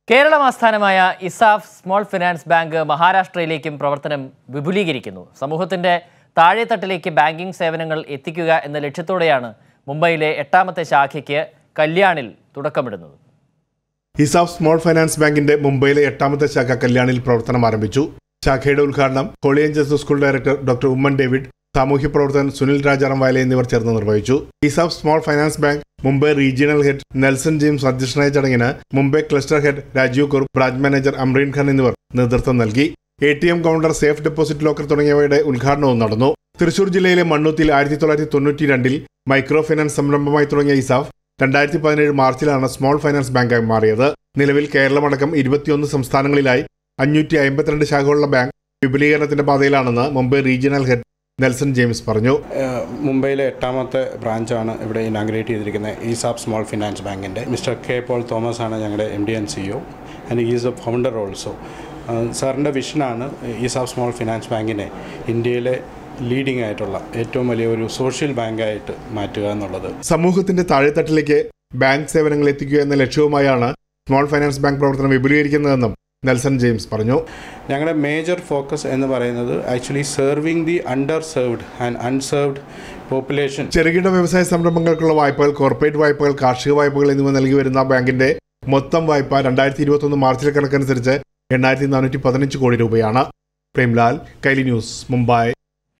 കേരളം ആസ്ഥാനമായ ESAF small finance bank മഹാരാഷ്ട്രയിലേക്കും പ്രവർത്തനം വിപുലീകരിക്കുന്നു സമൂഹത്തിന്റെ താഴെത്തട്ടിലേക്ക് ബാങ്കിംഗ് സേവനങ്ങൾ എത്തിക്കുക എന്ന ലക്ഷ്യത്തോടെയാണ് മുംബൈയിലെ എട്ടാമത്തെ ശാഖയ്ക്ക് കല്യാണിൽ തുടക്കമിടുന്നത് ഹിസാബ് സ്മോൾ ഫൈനാൻസ് ബാങ്കിന്റെ മുംബൈയിലെ എട്ടാമത്തെ ശാഖ കല്യാണിൽ പ്രവർത്തനം ആരംഭിച്ചു ശാഖയുടെ ഉദ്ഘാടനം holy angels school director doctor Oommen David സാമൂഹ്യ പ്രവർത്തകൻ സുനിൽ രാജാറാം വയലെ എന്നിവർ ചേർന്ന് നിർവഹിച്ചു ESAF small finance bank Mumbai regional head Nelson James അധ്യക്ഷനായ ചടങ്ങിന് Mumbai cluster head Rajeev Kurup branch manager Amreen Khan എന്നിവർ നേതൃത്വം നൽകി A T M counter safe deposit locker തുടങ്ങിയവയുടെ ഉദ്ഘാടനവും നടന്നു തൃശൂർ ജില്ലയിലെ മണ്ണൂത്തിൽ ആയിരത്തി തൊള്ളായിരത്തി തൊണ്ണൂറ്റി രണ്ടിൽ മൈക്രോ ഫൈനാൻസ് സംരംഭമായി തുടങ്ങിയ ഇസാഫ് രണ്ടായിരത്തി പതിനേഴ് മാർച്ചിലാണ് സ്മോൾ ഫൈനാൻസ് ബാങ്കായി മാറിയത് നിലവിൽ കേരളമടക്കം ഇരുപത്തിയൊന്ന് സംസ്ഥാനങ്ങളിലായി അഞ്ഞൂറ്റി അമ്പത്തിരണ്ട് ശാഖകളുള്ള ബാങ്ക് വിപുലീകരണത്തിന്റെ പാതയിലാണെന്ന് Mumbai regional head Nelson James പറഞ്ഞു ഏഹ് മുംബൈയിലെ എട്ടാമത്തെ ബ്രാഞ്ചാണ് ഇവിടെ ഇനാഗ്രേറ്റ് ചെയ്തിരിക്കുന്നത് ഈസാബ് സ്മോൾ ഫിനാൻസ് ബാങ്കിൻ്റെ മിസ്റ്റർ കെ പോൾ തോമസ് ആണ് ഞങ്ങളുടെ M D and CEO and is a founder also സാറിൻ്റെ വിഷനാണ് ഈസാബ് സ്മോൾ ഫിനാൻസ് ബാങ്കിനെ ഇന്ത്യയിലെ ലീഡിംഗ് ആയിട്ടുള്ള ഏറ്റവും വലിയ ഒരു സോഷ്യൽ ബാങ്കായിട്ട് മാറ്റുക എന്നുള്ളത് സമൂഹത്തിന്റെ താഴെത്തട്ടിലേക്ക് ബാങ്ക് സേവനങ്ങൾ എത്തിക്കുക എന്ന ലക്ഷ്യവുമായാണ് സ്മോൾ ഫൈനാൻസ് ബാങ്ക് പ്രവർത്തനം വിപുലീകരിക്കുന്നതെന്നും നെൽസൺ ജെയിംസ് പറഞ്ഞു ഞങ്ങളുടെ മേജർ ഫോക്കസ് എന്ന് പറയുന്നത് actually serving the under served and unserved population ചെറുകിട വ്യവസായ സംരംഭങ്ങൾക്കുള്ള വായ്പകൾ കോർപ്പറേറ്റ് വായ്പകൾ കാർഷിക വായ്പകൾ എന്നിവ നൽകി വരുന്ന ബാങ്കിന്റെ മൊത്തം വായ്പ രണ്ടായിരത്തി ഇരുപത്തൊന്ന് മാർച്ചിലെ കണക്കനുസരിച്ച് എണ്ണായിരത്തി നാനൂറ്റി പതിനഞ്ച് കോടി രൂപയാണ് പ്രേംലാൽ കൈലി ന്യൂസ് മുംബൈ